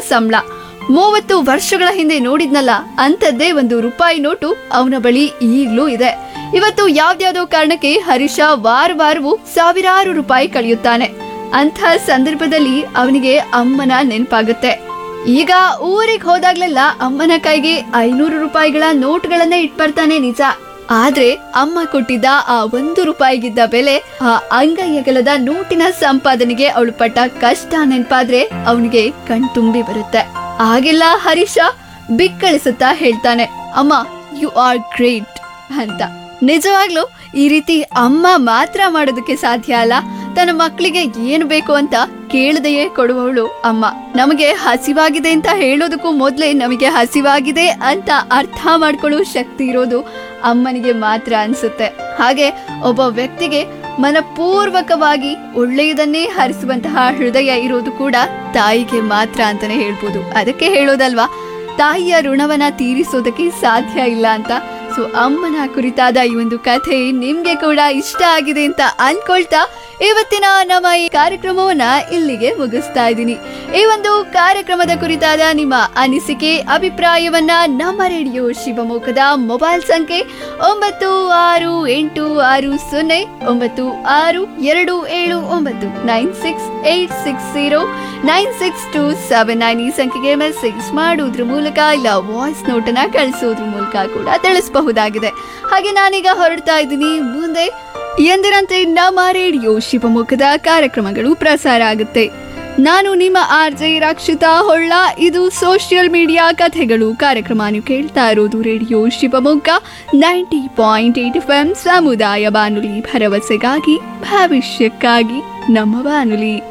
ಸಂಬಳ ಮೂವತ್ತು ವರ್ಷಗಳ ಹಿಂದೆ ನೋಡಿದ್ನಲ್ಲ ಅಂಥದ್ದೇ ಒಂದು ರೂಪಾಯಿ ನೋಟು ಅವನ ಬಳಿ ಈಗ್ಲೂ ಇದೆ ಇವತ್ತು ಯಾವ್ದ್ಯಾವ್ದೋ ಕಾರಣಕ್ಕೆ ಹರೀಶ ವಾರ ವಾರವೂ ಸಾವಿರಾರು ರೂಪಾಯಿ ಕಳೆಯುತ್ತಾನೆ ಅಂಥ ಸಂದರ್ಭದಲ್ಲಿ ಅವನಿಗೆ ಅಮ್ಮನ ನೆನಪಾಗುತ್ತೆ ಈಗ ಊರಿಗೆ ಹೋದಾಗ್ಲೆಲ್ಲ ಅಮ್ಮನ ಕೈಗೆ ಐನೂರು ರೂಪಾಯಿಗಳ ನೋಟ್ಗಳನ್ನೇ ಇಟ್ಬರ್ತಾನೆ ನಿಜ ಆದ್ರೆ ಅಮ್ಮ ಕೊಟ್ಟಿದ್ದ ಆ ಒಂದು ರೂಪಾಯಿಗಿದ್ದ ಬೆಲೆ ಆ ಅಂಗೈಯಗಲದ ನೋಟಿನ ಸಂಪಾದನೆಗೆ ಅವಳು ಪಟ್ಟ ಕಷ್ಟ ನೆನ್ಪಾದ್ರೆ ಅವನಿಗೆ ಕಣ್ತುಂಬಿ ಬರುತ್ತೆ ಆಗೆಲ್ಲ ಹರೀಶ ಬಿಕ್ಕಳಿಸುತ್ತಾ ಹೇಳ್ತಾನೆ ಅಮ್ಮ ಯು ಆರ್ ಗ್ರೇಟ್ ಅಂತ ನಿಜವಾಗ್ಲೂ ಈ ರೀತಿ ಅಮ್ಮ ಮಾತ್ರ ಮಾಡೋದಕ್ಕೆ ಸಾಧ್ಯ ಅಲ್ಲ ತನ್ನ ಮಕ್ಕಳಿಗೆ ಏನು ಬೇಕು ಅಂತ ಕೇಳದೆಯೇ ಕೊಡುವವಳು ಅಮ್ಮ ನಮಗೆ ಹಸಿವಾಗಿದೆ ಅಂತ ಹೇಳೋದಕ್ಕೂ ಮೊದಲೇ ನಮಗೆ ಹಸಿವಾಗಿದೆ ಅಂತ ಅರ್ಥ ಮಾಡ್ಕೊಳ್ಳೋ ಶಕ್ತಿ ಇರೋದು ಅಮ್ಮನಿಗೆ ಮಾತ್ರ ಅನ್ಸುತ್ತೆ ಹಾಗೆ ಒಬ್ಬ ವ್ಯಕ್ತಿಗೆ ಮನಪೂರ್ವಕವಾಗಿ ಒಳ್ಳೆಯದನ್ನೇ ಹರಿಸುವಂತಹ ಹೃದಯ ಇರೋದು ಕೂಡ ತಾಯಿಗೆ ಮಾತ್ರ ಅಂತಾನೆ ಹೇಳ್ಬೋದು ಅದಕ್ಕೆ ಹೇಳೋದಲ್ವಾ ತಾಯಿಯ ಋಣವನ್ನ ತೀರಿಸೋದಕ್ಕೆ ಸಾಧ್ಯ ಇಲ್ಲ ಅಂತ ಸೊ ಅಮ್ಮನ ಕುರಿತಾದ ಈ ಒಂದು ಕಥೆ ನಿಮ್ಗೆ ಕೂಡ ಇಷ್ಟ ಆಗಿದೆ ಅಂತ ಅನ್ಕೊಳ್ತಾ ಇವತ್ತಿನ ನಮ್ಮ ಈ ಕಾರ್ಯಕ್ರಮವನ್ನ ಇಲ್ಲಿಗೆ ಮುಗಿಸ್ತಾ ಇದ್ದೀನಿ ಈ ಒಂದು ಕಾರ್ಯಕ್ರಮದ ಕುರಿತಾದ ನಿಮ್ಮ ಅನಿಸಿಕೆ ಅಭಿಪ್ರಾಯವನ್ನ ನಮ್ಮ ರೇಡಿಯೋ ಶಿವಮೊಗ್ಗದ ಮೊಬೈಲ್ ಸಂಖ್ಯೆ ಒಂಬತ್ತು ಆರು ಎಂಟು ಆರು ಸೊನ್ನೆ ಒಂಬತ್ತು ಆರು ಎರಡು ಏಳು ಒಂಬತ್ತು nine six eight six zero nine six two seven nine ಈ ಸಂಖ್ಯೆಗೆ ಮೆಸೇಜ್ ಮಾಡುವುದ್ರ ಮೂಲಕ ಇಲ್ಲ ವಾಯ್ಸ್ ನೋಟನ್ನ ಕಳಿಸೋದ್ರ ಮೂಲಕ ಕೂಡ ತಿಳಿಸಬಹುದಾಗಿದೆ ಹಾಗೆ ನಾನೀಗ ಹೊರಡ್ತಾ ಇದ್ದೀನಿ ಮುಂದೆ ಎಂದಿನಂತೆ ನಮ್ಮ ರೇಡಿಯೋ ಶಿವಮೊಗ್ಗದ ಕಾರ್ಯಕ್ರಮಗಳು ಪ್ರಸಾರ ಆಗುತ್ತೆ ನಾನು ನಿಮ್ಮ ಆರ್ ಜೆ ರಕ್ಷಿತಾ ಹೊಳ್ಳ ಇದು ಸೋಷಿಯಲ್ ಮೀಡಿಯಾ ಕಥೆಗಳು ಕಾರ್ಯಕ್ರಮ ನೀವು ಕೇಳ್ತಾ ಇರೋದು radio Shivamogga ninety point eight F M ಸಮುದಾಯ ಬಾನುಲಿ ಭರವಸೆಗಾಗಿ ಭವಿಷ್ಯಕ್ಕಾಗಿ ನಮ್ಮ ಬಾನುಲಿ